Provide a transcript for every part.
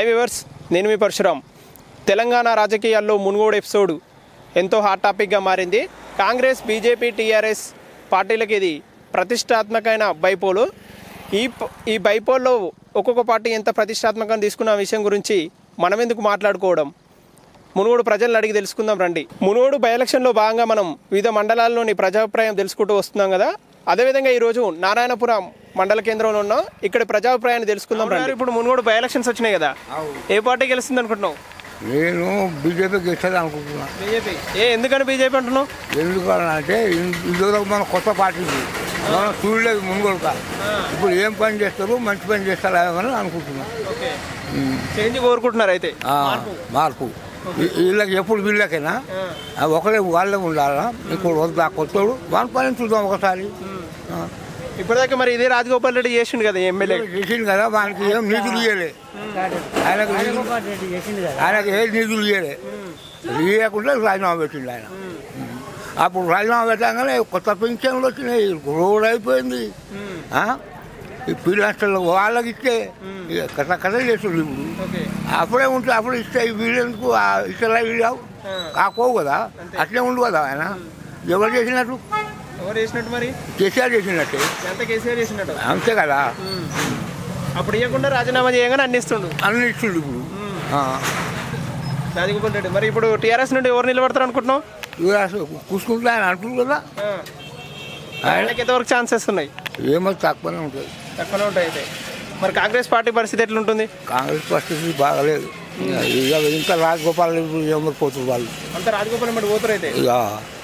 High viewers నేను మీ పరశురాం తెలంగాణ రాజకీయాల్లో Munugode episode ఎంతో హాట్ టాపిక్గా మారింది కాంగ్రెస్ బీజేపీ టీఆర్ఎస్ పార్టీలకి ఇది ప్రతిష్టాత్మకమైన బైపోలు ఈ ప- ఈ బైపోల్లో ఒక్కొక్క పార్టీ ఎంత ప్రతిష్టాత్మకంగా తీసుకున్న విషయం గురించి మనం ఎందుకు మాట్లాడుకోవడం మునుగోడు ప్రజలను అడిగి తెలుసుకుందాం రండి మునుగోడు బై ఎలక్షన్లో భాగంగా మనం వివిధ మండలాల్లోని ప్రజాభిప్రాయం తెలుసుకుంటూ వస్తున్నాం కదా అదేవిధంగా ఈరోజు నారాయణపురం మండల కేంద్రంలో ఉన్నాం ఇక్కడ ప్రజాభిప్రాయాన్ని తెలుసుకుందాం రండి ఇప్పుడు మునుగోడు బై ఎలక్షన్స్ వచ్చినాయి కదా ఏ పార్టీ గెలుస్తుంది అనుకుంటున్నావు నేను బీజేపీకి ఇస్తుంది అనుకుంటున్నా బీజేపీ ఏ ఎందుకని బీజేపీ అంటున్నావు ఎందుకంటే ఇదివరకు మన కొత్త పార్టీ ఇది. మనం చూడలేదు ముందుకొడక ఇప్పుడు ఏం పని చేస్తారు మంచి పని చేస్తారా అని అనుకుంటున్నాం ఓకే చేంజ్ కోరుకుంటున్నారు అయితే ఆ, మార్పు వీ- వీళ్ళకి ఎప్పుడు వీళ్ళకేనా ఆ, ఒకరే వాళ్ళే ఉండాలా ఇప్పుడు వద్దా కొత్తోడు వాళ్ళ పని చూద్దాం ఒకసారి ఆ. ఇప్పటిదాకా మరి ఇదే రాజగోపాల్ రెడ్డి చేసిండు కదా ఎమ్మెల్యే చేసింది కదా వానికి ఏం నిధులు ఇయ్యలే ఆయనకు నిధులు- ఆయనకు ఏ నిధులు ఇయ్యలే ఇవ్వకుండా రాజీనామా పెట్టిండు ఆయన అప్పుడు రాజీనామా పెట్టగానే కొత్త పింఛన్లు వచ్చినాయి రోడ్ అయిపోయింది ఆ? ఈ పిల్లలు వాళ్ళకి ఇస్తే ఇక కథ కథ చేస్తుంది ఇప్పుడు ఓకే అప్పుడే ఉంటే అప్పుడు ఇస్తే వీళ్ళెందుకు ఇస్తలే వీళ్ళు కాకోవు కదా అట్లే ఉండు కదా ఆయన ఎవరు చేసినట్టు ఎవరు చేసినట్టు మరి కేసీఆర్ చేసినట్టే ఎంత కేసీఆర్ చేసినట్టు అంతే కదా అప్పుడు ఇవ్వకుండా రాజీనామా చేయగానే అన్ని ఇస్తుండు అన్ని ఇస్తుంది ఇప్పుడు ఆ. రాజగోపాల్ రెడ్డి మరి ఇప్పుడు టీఆర్ఎస్ నుండి ఎవరు నిలబడతారు అనుకుంటున్నావు ఇవాళ అసలు కూసుకుంటే ఆయన అంటుంది కదా ఆయనకి ఎంతవరకు ఛాన్సెస్ ఉన్నాయి ఏమో తక్కువనే ఉంటుంది తక్కువనే ఉంటాయి అయితే మరి కాంగ్రెస్ పార్టీ పరిస్థితి ఎట్లుంటుంది కాంగ్రెస్ పరిస్థితి బాగలేదు ఇక ఇంకా రాజగోపాల్ ఎవరు పోతున్నారు వాళ్ళు అంత రాజగోపాల్ మరి పోతారు అయితే ఇక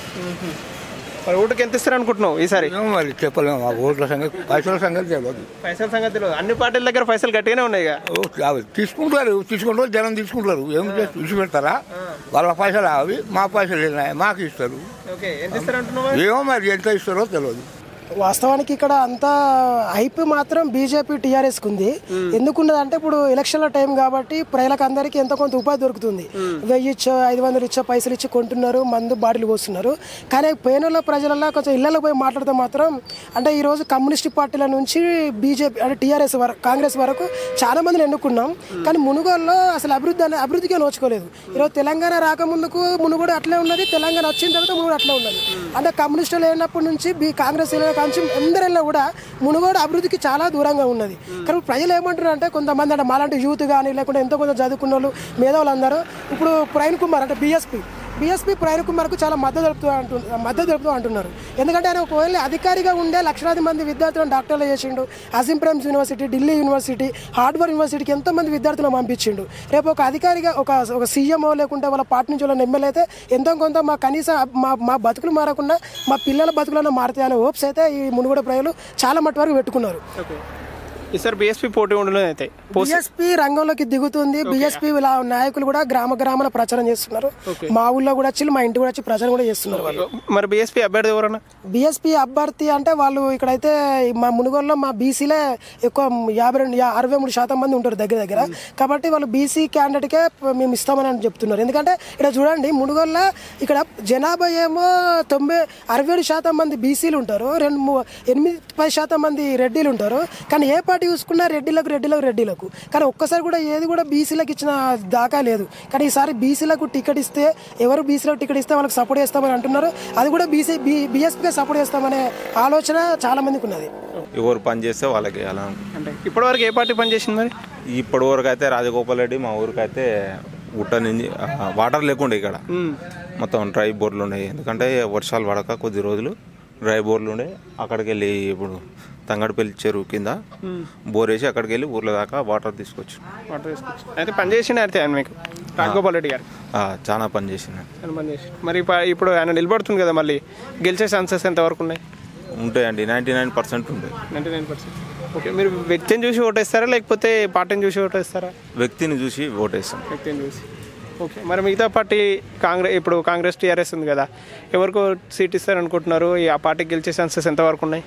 మరి ఓటుకి ఎంత ఇస్తారు అనుకుంటున్నావు ఈసారి ఏమో మరి చెప్పలేము ఆ ఓట్ల సంగతి పైసల సంగతి తెలియదు పైసల సంగతి తెలియదు అన్ని పార్టీల దగ్గర పైసలు గట్టిగానే ఉన్నాయి ఇక ఓ, అవి తీసుకుంటారు తీసుకుంటారు జనం తీసుకుంటారు ఏం చేస్తారు ఇచ్చి పెడతారా వాళ్ళ పైసలు అవి మా పైసలు ఉన్నాయి మాకు ఇస్తారు ఓకే ఎంత ఇస్తారు అంటున్నావు ఏమో మరి ఎంత ఇస్తారో తెలియదు వాస్తవానికి ఇక్కడ అంతా హైప్ మాత్రం బీజేపీ టీఆర్ఎస్కి ఉంది ఎందుకున్నది అంటే ఇప్పుడు ఎలక్షన్ల టైం కాబట్టి ప్రజలకు అందరికీ ఎంతో కొంత ఉపాధి దొరుకుతుంది వెయ్యి ఇచ్చో ఐదు వందలు ఇచ్చో పైసలు ఇచ్చి కొంటున్నారు మందు బాటిల్ పోస్తున్నారు కానీ పేనుల ప్రజలలో కొంచెం ఇళ్లలో పోయి మాట్లాడితే మాత్రం అంటే ఈరోజు కమ్యూనిస్ట్ పార్టీల నుంచి బీజేపీ అంటే టీఆర్ఎస్ వరకు కాంగ్రెస్ వరకు చాలా మందిని ఎన్నుకున్నాం కానీ మునుగోడులో అసలు అభివృద్ధి అనే అభివృద్ధికే నోచుకోలేదు ఈరోజు తెలంగాణ రాకముందుకు మునుగోడు అట్లే ఉన్నది తెలంగాణ వచ్చిన తర్వాత మునుగోడు అట్లే ఉన్నది అంటే కమ్యూనిస్టులు లేనప్పటి నుంచి బీ కాంగ్రెస్ వెళ్ళిన కాంచి అందరిలో కూడా మునుగోడు అభివృద్ధికి చాలా దూరంగా ఉన్నది కానీ ప్రజలు ఏమంటారు అంటే కొంతమంది అంటే మాలాంటి యూత్ కానీ లేకుంటే ఎంతో కొంత చదువుకున్న వాళ్ళు మేధావులు అందరూ ఇప్పుడు ప్రవీణ్ కుమార్ అంటే బీఎస్పీ బీఎస్పీ ప్రవీణ్ కుమార్కు చాలా మద్దతు తెలుపుతూ అంటు మద్దతు తెలుపుతూ అంటున్నారు ఎందుకంటే ఆయన ఒకవేళ అధికారిగా ఉండే లక్షలాది మంది విద్యార్థులను డాక్టర్లు చేసిండు Azim Premji university Delhi university Harvard యూనివర్సిటీకి ఎంతో మంది విద్యార్థులను పంపించిండు రేపు ఒక అధికారిగా ఒక ఒక సీఎంఓ లేకుంటే వాళ్ళ పార్టీ నుంచి వాళ్ళ ఎమ్మెల్యే అయితే ఎంతో కొంత మా కనీసం మా మా బతుకులు మారకుండా మా పిల్లల బతుకులన్నా మారుతాయి అనే హోప్స్ అయితే ఈ మునుగోడ ప్రజలు చాలా మట్టి వరకు పెట్టుకున్నారు ఓకే ఈసారి బీఎస్పీ పోటీ ఉండలేదు అయితే పోస్ట్ బిఎస్పీ రంగంలోకి దిగుతుంది బిఎస్పీ నాయకులు కూడా గ్రామ గ్రామాల ప్రచారం చేస్తున్నారు మా ఊళ్ళో కూడా వచ్చి మా ఇంటి కూడా వచ్చి ప్రచారం కూడా చేస్తున్నారు వాళ్ళు మరి బీఎస్పీ అభ్యర్థి ఎవరన్నా బీఎస్పీ అభ్యర్థి అంటే వాళ్ళు ఇక్కడైతే మా మునుగోడులో మా బీసీలే ఎక్కువ యాభై రెండు యా- అరవై మూడు శాతం మంది ఉంటారు దగ్గర దగ్గర కాబట్టి వాళ్ళు బీసీ క్యాండిడేట్కే మేము ఇస్తామని అని చెప్తున్నారు ఎందుకంటే ఇక్కడ చూడండి మునుగోడులో ఇక్కడ జనాభా ఏమో తొంభై అరవై ఏడు శాతం మంది బీసీలు ఉంటారు రెండు మూ- ఎనిమిది పది శాతం మంది రెడ్డిలు ఉంటారు కానీ ఏ పార్టీ చూసుకున్నా రెడ్డిలకు రెడ్డిలకు రెడ్డిలకు కానీ ఒక్కసారి కూడా ఏది కూడా బీసీలకు ఇచ్చిన దాకా లేదు కానీ ఈసారి బీసీలకు టికెట్ ఇస్తే ఎవరు బీసీలకు టికెట్ ఇస్తే వాళ్ళకి సపోర్ట్ చేస్తామని అంటున్నారు అది కూడా బీసీ బీ బీఎస్పీకే సపోర్ట్ చేస్తామనే ఆలోచన చాలా మందికి ఉన్నది ఎవరు పని చేస్తే వాళ్ళకి అలా అంటే ఇప్పటివరకు ఏ పార్టీ పనిచేసింది మరి ఇప్పటి వరకు అయితే రాజగోపాల్ రెడ్డి మా ఊరికైతే గుట్ట నుంచి ఆ, వాటర్ లేకుండే ఇక్కడ మొత్తం డ్రై బోర్లు ఉన్నాయి ఎందుకంటే వర్షాలు పడక కొద్ది రోజులు డ్రై బోర్లు ఉండే అక్కడికి వెళ్ళి ఇప్పుడు తంగడిపల్లి చెరువు కింద బోర్ వేసి అక్కడికి వెళ్ళి ఊర్ల దాకా వాటర్ తీసుకొచ్చు వాటర్ తీసుకొచ్చి అయితే పనిచేసిండు అయితే ఆయన మీకు రాజగోపాల్ రెడ్డి గారు ఆ, చాలా పని చేసింది ఆయన పనిచేసి మరి ఇప్ప- ఇప్పుడు ఆయన నిలబడుతుంది కదా మళ్ళీ గెలిచే ఛాన్సెస్ ఎంతవరకు ఉన్నాయి ఉంటాయండి నైంటీ నైన్ పర్సెంట్ ఉంటాయి నైంటీ నైన్ పర్సెంట్ ఓకే మీరు వ్యక్తిని చూసి ఓటేస్తారా లేకపోతే పార్టీని చూసి ఓటేస్తారా వ్యక్తిని చూసి ఓటేస్తాం వ్యక్తిని చూసి ఓకే మరి మిగతా పార్టీ కాంగ్రెస్ ఇప్పుడు కాంగ్రెస్ టీఆర్ఎస్ ఉంది కదా ఎవరికో సీట్ ఇస్తారనుకుంటున్నారు ఈ ఆ పార్టీకి గెలిచే ఛాన్సెస్ ఎంతవరకు ఉన్నాయి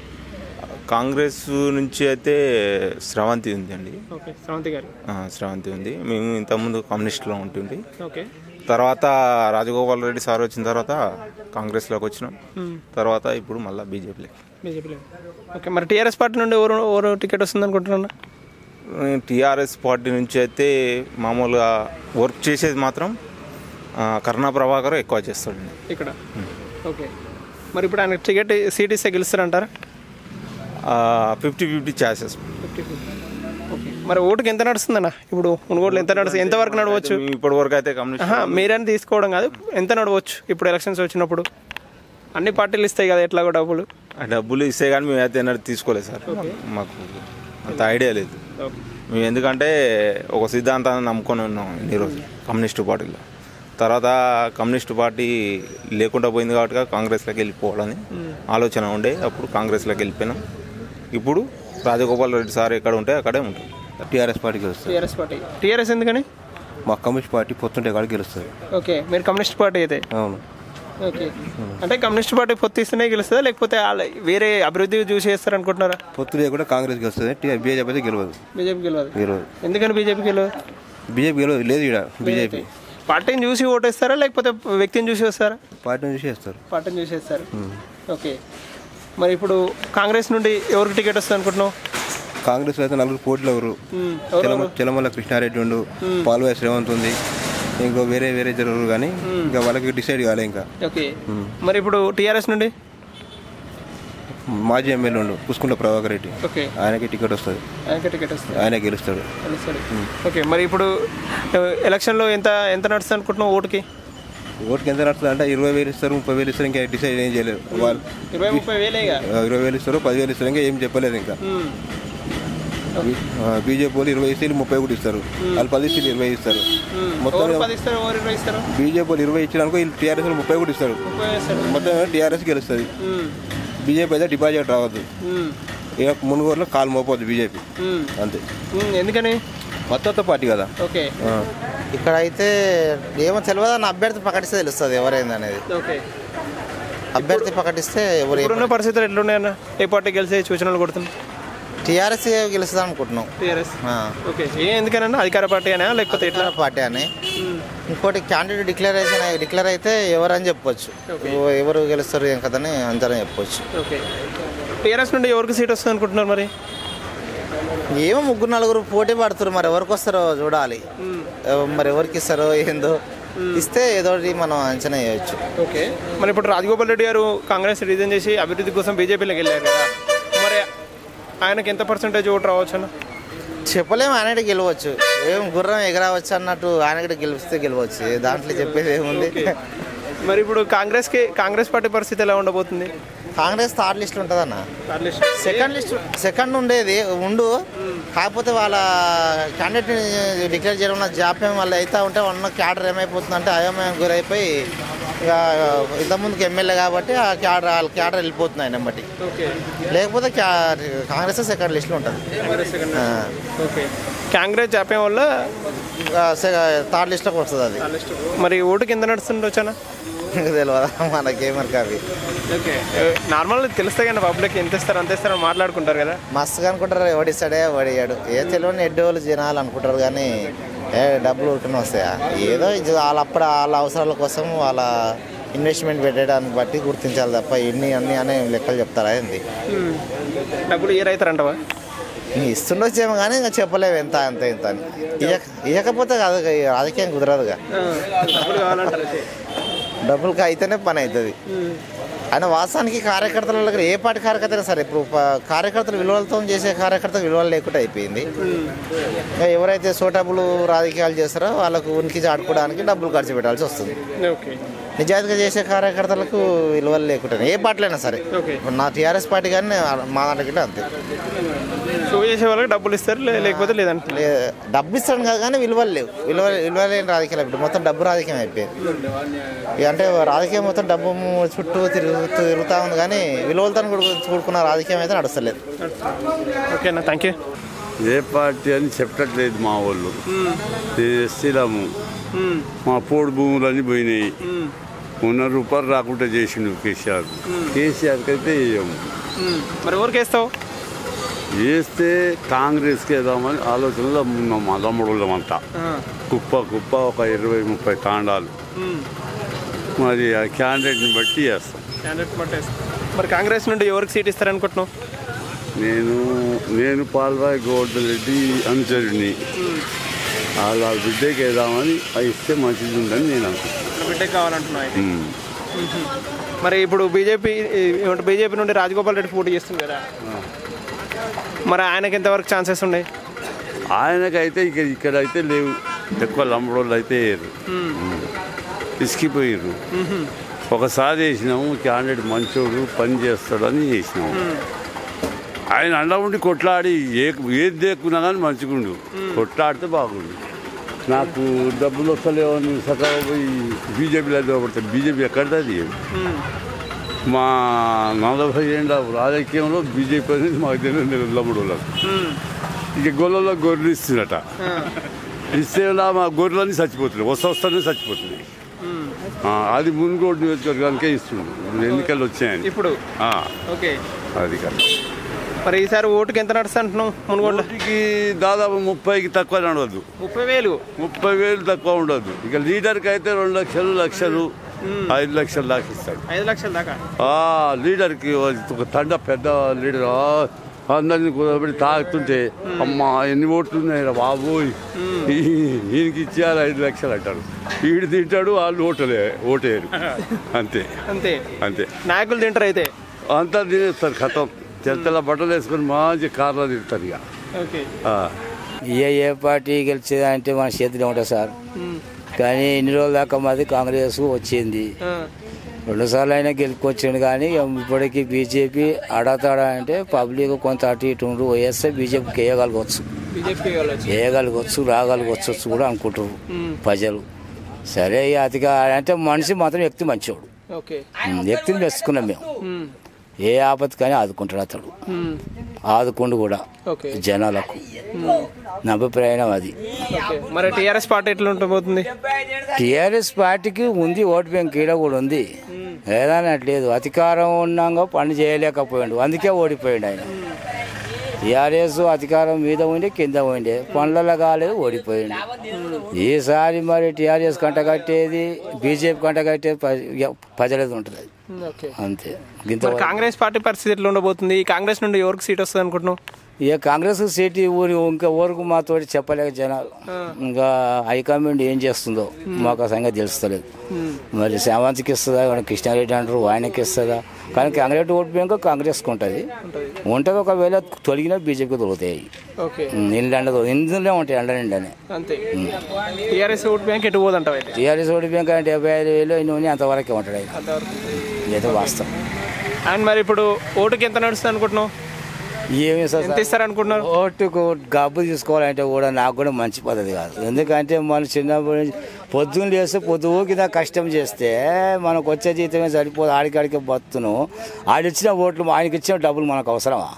కాంగ్రెస్ నుంచి అయితే స్రవంతి ఉంది అండి ఓకే శ్రవంతి గారు ఆ, స్రవంతి ఉంది మేము ఇంతకుముందు కమ్యూనిస్ట్లో ఉంటుంది ఓకే తర్వాత రాజగోపాల్ రెడ్డి సార్ వచ్చిన తర్వాత కాంగ్రెస్లోకి వచ్చినాం తర్వాత ఇప్పుడు మళ్ళీ బీజేపీలోకి బీజేపీలో ఓకే మరి టీఆర్ఎస్ పార్టీ నుండి ఎవరు ఎవరు టికెట్ వస్తుంది అనుకుంటున్నా టీఆర్ఎస్ పార్టీ నుంచి అయితే మామూలుగా వర్క్ చేసేది మాత్రం ఆ, కరుణా ప్రభాకర్ ఎక్కువ చేస్తాడండి ఇక్కడ ఓకే మరి ఇప్పుడు ఆయన టికెట్ సీట్ ఇస్తే గెలుస్తారంటారా ఫిఫ్టీ ఫిఫ్టీ ఛాన్సెస్ ఓకే మరి ఓటుకి ఎంత నడుస్తుందన్న ఇప్పుడు మునుగోడులో ఎంత నడుస్తుంది ఎంతవరకు నడవచ్చు ఇప్పటి వరకు అయితే కమ్యూనిస్ట్ ఆహా, మీరని తీసుకోవడం కాదు ఎంత నడవచ్చు ఇప్పుడు ఎలక్షన్స్ వచ్చినప్పుడు అన్ని పార్టీలు ఇస్తాయి కదా ఎట్లాగో డబ్బులు ఆ డబ్బులు ఇస్తే కానీ మేము అయితే ఎన్నడూ తీసుకోలేదు సార్ మాకు అంత ఐడియా లేదు మేము ఎందుకంటే ఒక సిద్ధాంతాన్ని నమ్ముకొని ఉన్నాం ఇన్ని రోజులు కమ్యూనిస్టు పార్టీలో తర్వాత కమ్యూనిస్టు పార్టీ లేకుండా పోయింది కాబట్టి కాంగ్రెస్లోకి వెళ్ళిపోవాలని ఆలోచన ఉండే అప్పుడు కాంగ్రెస్లోకి వెళ్ళిపోయినాం ఇప్పుడు రాజగోపాల్ రెడ్డి సార్ ఎక్కడ ఉంటే అక్కడే ఉంటాం టీఆర్ఎస్ పార్టీ గెలుస్తుంది టీఆర్ఎస్ పార్టీ టీఆర్ఎస్ ఎందుకని మా కమ్యూనిస్ట్ పార్టీ పొత్తుంటే కాడ గెలుస్తుంది ఓకే మీరు కమ్యూనిస్ట్ పార్టీ అయితే అవును ఓకే అంటే కమ్యూనిస్ట్ పార్టీ పొత్తు ఇస్తేనే గెలుస్తుందా లేకపోతే వాళ్ళ వేరే అభివృద్ధి చూసి చేస్తారు అనుకుంటున్నారా పొత్తు లేకుండా కాంగ్రెస్ గెలుస్తుంది బీజేపీ అయితే గెలవదు బీజేపీ గెలవదు గెలవదు ఎందుకని బీజేపీ గెలవదు బీజేపీ గెలవదు లేదు ఇక్కడ బీజేపీ పార్టీని చూసి ఓటేస్తారా లేకపోతే వ్యక్తిని చూసి వస్తారా పార్టీని చూసి చేస్తారు పార్టీని చూసేస్తారు ఓకే మరి ఇప్పుడు కాంగ్రెస్ నుండి ఎవరికి టికెట్ వస్తుంది అనుకుంటున్నావు కాంగ్రెస్ అయితే నలుగురు పోటీలు ఎవరు మ్మ్. ఎవరు తెలమ- తెలమల కృష్ణారెడ్డి ఉండు పాల్వాయి శ్రీవంత్ ఉంది ఇంకో వేరే వేరే జరుగురు కానీ ఇంకా వాళ్ళకి డిసైడ్ కాలే ఇంకా ఓకే మరి ఇప్పుడు టీఆర్ఎస్ నుండి మాజీ ఎమ్మెల్యే ఉండు పుష్కుంట ప్రభాకర్ రెడ్డి ఓకే ఆయనకి టికెట్ వస్తుంది ఆయనకి టికెట్ వస్తుంది ఆయన గెలుస్తాడు తెలుస్తుంది ఓకే మరి ఇప్పుడు ఆ, ఎలక్షన్లో ఎంత ఎంత నడుస్తుంది అనుకుంటున్నావు ఓటుకి ఓటుకి ఎంత నడుస్తుంది అంటే ఇరవై వేలు ఇస్తారు ముప్పై వేలు ఇస్తారు ఇంకా డిసైడ్ ఏం చేయలేదు వాళ్ళు ఇరవై ముప్పై వేలేగా ఆ, ఇరవై వేలు ఇస్తారు పదివేలు ఇస్తారు ఇంకా ఏం చెప్పలేదు ఇంకా బీజేపీ వాళ్ళు ఇరవై సీట్లు ముప్పై కూడా ఇస్తారు వాళ్ళు పది సీట్లు ఇరవై ఇస్తారు మొత్తం ఎవరు పది ఇస్తారు ఎవరు ఇరవై ఇస్తారు బీజేపీ వాళ్ళు ఇరవై ఇచ్చినాక వీళ్ళు టీఆర్ఎస్ వాళ్ళు ముప్పై కూడా ఇస్తారు ముప్పై ఇస్తారు మొత్తం టీఆర్ఎస్ గెలుస్తుంది మ్మ్. బీజేపీ అయితే డిపాజిట్ రావద్దు మ్మ్. ఇక మునుగోరులో కాలు మోపొద్దు బీజేపీ మ్మ్. అంతే మ్మ్. ఎందుకని మద్దతు పార్టీ కదా ఓకే ఆ. ఇక్కడ అయితే ఏమో తెలియదు అని అభ్యర్థి ప్రకటిస్తే తెలుస్తుంది ఎవరైంది అనేది ఓకే అభ్యర్థి ప్రకటిస్తే ఎవరు ఇప్పుడున్న పరిస్థితులు ఎట్లున్నాయన్న ఏ పార్టీ గెలిచే సూచనలు కొడుతుంది టీఆర్ఎస్ గెలుస్తుంది అనుకుంటున్నాం టీఆర్ఎస్ ఆ. ఓకే ఏ ఎందుకన్నా అధికార పార్టీ అయినా లేకపోతే ఎట్లా ఇతర పార్టీ అని ఇంకోటి క్యాండిడేట్ డిక్లరేషన్ డిక్లేర్ అయితే ఎవరని చెప్పొచ్చు ఎవ- ఎవరు గెలుస్తారు ఏం కదని అంతనే చెప్పొచ్చు ఓకే టీఆర్ఎస్ నుండి ఎవరికి సీట్ వస్తుంది అనుకుంటున్నారు మరి ఏమో ముగ్గురు నలుగురు పోటీ పడుతున్నారు మరి ఎవరికి వస్తారో చూడాలి ఎవ- మరి ఎవరికి ఇస్తారో ఏందో ఇస్తే ఏదో ఒకటి మనం అంచనా వేయచ్చు ఓకే మరి ఇప్పుడు రాజగోపాల్ రెడ్డి గారు కాంగ్రెస్ రిజైన్ చేసి అభివృద్ధి కోసం బీజేపీలోకి వెళ్ళారు కదా మరి ఆయనకి ఎంత పర్సెంటేజ్ ఓటు రావచ్చు అన్న చెప్పలేము ఆయనకి గెలవచ్చు ఏం గుర్రం ఎగరవచ్చు అన్నట్టు ఆయనకి గెలిస్తే గెలవచ్చు దాంట్లో చెప్పేది ఏముంది మరి ఇప్పుడు కాంగ్రెస్కి కాంగ్రెస్ పార్టీ పరిస్థితి ఎలా ఉండబోతుంది కాంగ్రెస్ థర్డ్ లిస్ట్ ఉంటుందన్న అట్లీస్ట్ సెకండ్ లిస్ట్ సెకండ్ ఉండేది ఉండు కాకపోతే వాళ్ళ క్యాండిడేట్ డిక్లేర్ చేయడం వల్ల జాప్యం వల్ల అయితే ఉంటే ఉన్న క్యాడర్ ఏమైపోతుందంటే అయోమయం గురైపోయి ఇక ఇంతకుముందుకు ఎమ్మెల్యే కాబట్టి ఆ క్యాడర్ వాళ్ళ క్యాడర్ వెళ్ళిపోతుంది ఆయన బట్టి ఓకే లేకపోతే క్యా- కాంగ్రెస్ సెకండ్ లిస్ట్లో ఉంటుంది ఆ. ఓకే కాంగ్రెస్ జాప్యం వల్ల ఇంకా సె- థర్డ్ లిస్ట్లోకి వస్తుంది అది మరి ఓటు కింద నడుస్తుండొచ్చు అన్న ఇంకా తెలియదు మనకేమరికి అవి ఓకే నార్మల్ తెలుస్తాయి కానీ పబ్లిక్ ఎంత ఇస్తారు అంత ఇస్తారు అని మాట్లాడుకుంటారు కదా మస్తుగా అనుకుంటారు ఎవడిస్తాడే వాడియాడు ఏ తెలియని ఎడ్డోళ్ళు జనాలు అనుకుంటారు కానీ ఏ డబ్బులు ఉరికనే వస్తాయా ఏదో ఇది వాళ్ళ అప్పుడు వాళ్ళ అవసరాల కోసం వాళ్ళ ఇన్వెస్ట్మెంట్ పెట్టడానికి బట్టి గుర్తించాలి తప్ప ఇన్ని అన్ని అనే లెక్కలు చెప్తారా ఏంది డబ్బులు ఏ రైతారంటవా ఇంక ఇస్తుండొచ్చేమో కానీ ఇంకా చెప్పలేవు ఎంత అంత ఇంత అని ఇయ్యక ఇవ్వకపోతే కాదు ఇక ఈ రాజకీయం కుదరదుగా డబ్బులు కావాలంటారు అయితే డబ్బులకి అయితేనే పని అవుతుంది ఆయన వాస్తవానికి కార్యకర్తల దగ్గర ఏ పార్టీ కార్యకర్త సరే ఇప్పుడు ప- కార్యకర్తలు విలువలతో చేసే కార్యకర్తలు విలువలు లేకుండా అయిపోయింది ఇంకా ఎవరైతే సోటబులు రాజకీయాలు చేస్తారో వాళ్ళకు ఉనికి చాటుకోవడానికి డబ్బులు ఖర్చు పెట్టాల్సి వస్తుంది ఓకే నిజాయితీగా చేసే కార్యకర్తలకు విలువలు లేకుండా ఏ పార్టీలైనా సరే ఓకే. ఇప్పుడు నా టీఆర్ఎస్ పార్టీ కానీ మా దాంట్లో అంతే షో చేసే వాళ్ళకి డబ్బులు ఇస్తారు లే- లేకపోతే లేదంట లే డబ్బు ఇస్తాను కాదు కానీ విలువలు లేవు విలువ విలువ లేని రాజకీయాలు ఇప్పుడు మొత్తం డబ్బు రాజకీయం అయిపోయింది ఇక అంటే రాజకీయం మొత్తం డబ్బు చుట్టూ తిరుగుతూ తిరుగుతూ ఉంది కానీ విలువలతో కూడు- కూడుకున్న రాజకీయం అయితే నడుస్తలేదు ఓకేనా థ్యాంక్ యూ ఏ పార్టీ అని చెప్పట్లేదు మా వాళ్ళు నేను ఎస్సీలము మా పోడు భూములన్నీ పోయినాయి ఉన్న రూపాయలు రాకుండా చేసిండు కేసీఆర్ కేసీఆర్కి అయితే వేయము మరి ఎవరికి వేస్తావు వేస్తే కాంగ్రెస్కి వేద్దామని ఆలోచనలో ఉన్నాం మా తమ్ముళ్ళమంతా కుప్ప కుప్ప ఒక ఇరవై ముప్పై కాండాలు మరి ఆ క్యాండిడేట్ని బట్టి వేస్తాం క్యాండిడేట్ బట్టి వేస్తావు మరి కాంగ్రెస్ నుండి ఎవరికి సీట్ ఇస్తారు అనుకుంటున్నావు నేను నేను పాల్వాయి గోవర్ధన్ రెడ్డి అనుచరుడిని వాళ్ళ బిడ్డకి వేద్దామని అవి ఇస్తే మంచిది ఉందని నేను అనుకుంటున్నాను బిడ్డకి కావాలంటున్నావు అయితే. ఉమ్. మరి ఇప్పుడు బీజేపీ ఏమంటే బీజేపీ నుండి రాజగోపాల్ రెడ్డి పోటీ చేస్తుంది కదా మరి ఆయనకి ఎంతవరకు ఛాన్సెస్ ఉన్నాయి ఆయనకైతే ఇక ఇక్కడైతే లేవు ఎక్కువ లంబడోళ్ళు అయితే లేరు ఇసికిపోయారు ఒకసారి వేసినాము క్యాండిడేట్ మంచోడు పని చేస్తాడని వేసినాము ఆయన అండ ఉండి కొట్లాడి ఏ ఏది దేక్కున్నా కానీ మంచిగుండు కొట్లాడితే బాగుండు నాకు డబ్బులు వస్తలేవని సకాలం పోయి బీజేపీలో పడతాయి బీజేపీ ఎక్కడిది మా నలభై ఏళ్ళ రాజకీయంలో బీజేపీ అనేది మాకు తెలియదు లమ్ముడు ఇక గొల్లలో గొర్రెలు ఇస్తున్నట ఇస్తే ఇలా మా గొర్రెలన్నీ చచ్చిపోతున్నాయి వస్తా వస్తానే చచ్చిపోతున్నాయి ఆ, అది మున్గోడు నియోజకవర్గానికే ఇస్తుండ్రు ఇప్పుడు ఎన్నికలు వచ్చాయని ఇప్పుడు ఆ, ఓకే అది కదా మరి ఈసారి ఓటుకి ఎంత నడుస్తా అంటున్నావు మునుగోడులో ఓటుకి దాదాపు ముప్పైకి తక్కువ నడవద్దు ముప్పై వేలు ముప్పై వేలు తక్కువ ఉండదు ఇక లీడర్కి అయితే రెండు లక్షలు లక్షలు ఐదు లక్షలు దాకా ఇస్తాడు ఐదు లక్షల దాకా ఆ లీడర్కి ఒక తండ పెద్ద లీడర్ ఆ, అందరిని కూడబెట్టి తాగుతుంటే అమ్మా ఎన్ని ఓట్లు ఉన్నాయి రా బాబోయ్ ఈ- ఈయనకి ఇచ్చేయాలి ఐదు లక్షలు అంటారు వీడు తింటాడు వాళ్ళు ఓటలే ఓటేయరు అంతే అంతే అంతే నాయకులు తింటారు అయితే అంతా తినేస్తారు ఖతం తెల్ల బట్టలు వేసుకొని మంచి కార్లో తింటారు ఇక ఓకే ఆ. ఏ ఏ పార్టీ గెలిచేదంటే మన చేతిలో ఉంటుంది సార్ కానీ ఇన్ని రోజుల దాకా మాది కాంగ్రెస్ వచ్చింది రెండు సార్లు అయినా గెలుపుకొచ్చిండు కానీ ఇప్పటికీ బీజేపీ అడతాడా అంటే పబ్లిక్ కొంత అటు ఇటు ఉండు వేస్తే బీజేపీకి వేయగలగవచ్చు బీజేపీ వేయగలగవచ్చు రాగలగవచ్చు కూడా అనుకుంటారు ప్రజలు సరే ఇక అతిగా అంటే మనిషి మాత్రం వ్యక్తి మంచివాడు ఓకే ఉమ్, వ్యక్తిని మెచ్చుకున్నాం మేము ఏ ఆపత్తి కానీ ఆదుకుంటాడు అతడు ఆదుకుండు కూడా ఓకే జనాలకు నా అభిప్రాయం అది ఓకే మరి టీఆర్ఎస్ పార్టీ ఎట్లా ఉంటబోతుంది టీఆర్ఎస్ పార్టీకి ఉంది ఓటు బ్యాంక్ ఈడ కూడా ఉంది ఏదైనా లేదు అధికారం ఉన్నాక పని చేయలేకపోయాడు అందుకే ఓడిపోయాడు ఆయన టీఆర్ఎస్ అధికారం మీద ఉండి కింద ఉండే పనులలో కాలేదు ఓడిపోయాడు ఈసారి మరి టీఆర్ఎస్ కంట కట్టేది బీజేపీ కంట కట్టేది ప్ర- ప్రజలది ఉంటుంది అది. ఓకే అంతే గింత మరి కాంగ్రెస్ పార్టీ పరిస్థితి ఎట్లా ఉండబోతుంది ఈ కాంగ్రెస్ నుండి ఎవరికి సీట్ వస్తుంది అనుకుంటున్నావు ఇక కాంగ్రెస్ సీటు ఊరి ఇంకా ఊరుకు మాతోటి చెప్పలేక జనాలు ఇంకా హైకమాండ్ ఏం చేస్తుందో మాకు ఆ సంగతి తెలుస్తలేదు మరి సేవంతికి ఇస్తుందా ఎవరైనా కృష్ణారెడ్డి అంటారు ఆయనకి ఇస్తుందా కానీ కాంగ్రెస్ ఓటు బ్యాంక్ కాంగ్రెస్కి ఉంటుంది ఉంటుంది ఒకవేళ తొలగిన బీజేపీకి దొరుకుతాయి ఓకే నీళ్ళు ఎండ ఇందులో ఉంటాయి ఎండ నిండనే అంతే టీఆర్ఎస్ ఓట్ బ్యాంక్ ఎటు పోదంటావు అయితే టీఆర్ఎస్ ఓటు బ్యాంక్ అంటే డెబ్బై ఐదు వేలు నూనె అంతవరకే ఉంటుంది అది. అంతవరకు ఇదైతే వాస్తవం అండ్ మరి ఇప్పుడు ఓటుకి ఎంత నడుస్తుంది అనుకుంటున్నావు ఏమి సార్ ఎంత ఇస్తారు అనుకుంటున్నారు ఓటుకు గబ్బు తీసుకోవాలంటే కూడా నాకు కూడా మంచి పద్ధతి కాదు ఎందుకంటే మన చిన్నప్పటి నుంచి పొద్దున్న లేస్తే పొద్దు కింద కష్టం చేస్తే మనకు వచ్చే జీతమే సరిపోదు ఆడికాడికి బతును ఆడిచ్చిన ఓట్లు ఆయనకి ఇచ్చిన డబ్బులు మనకు అవసరమా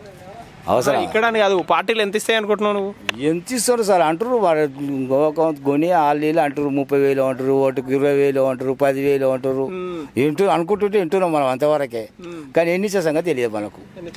అవసరం ఇక్కడ అని కాదు పార్టీలు ఎంత ఇస్తాయి అనుకుంటున్నావు నువ్వు ఎంత ఇస్తారు సార్ అంటారు వాడు ఒక కొని వాళ్ళు వీళ్ళు అంటారు ముప్పై వేలు అంటారు ఓటుకు ఇరవై వేలు అంటారు పది వేలు అంటారు ఇంటూ అనుకుంటుంటే వింటున్నాం మనం అంతవరకే కానీ ఎన్ని ఇచ్చే సంగతి తెలియదు మనకు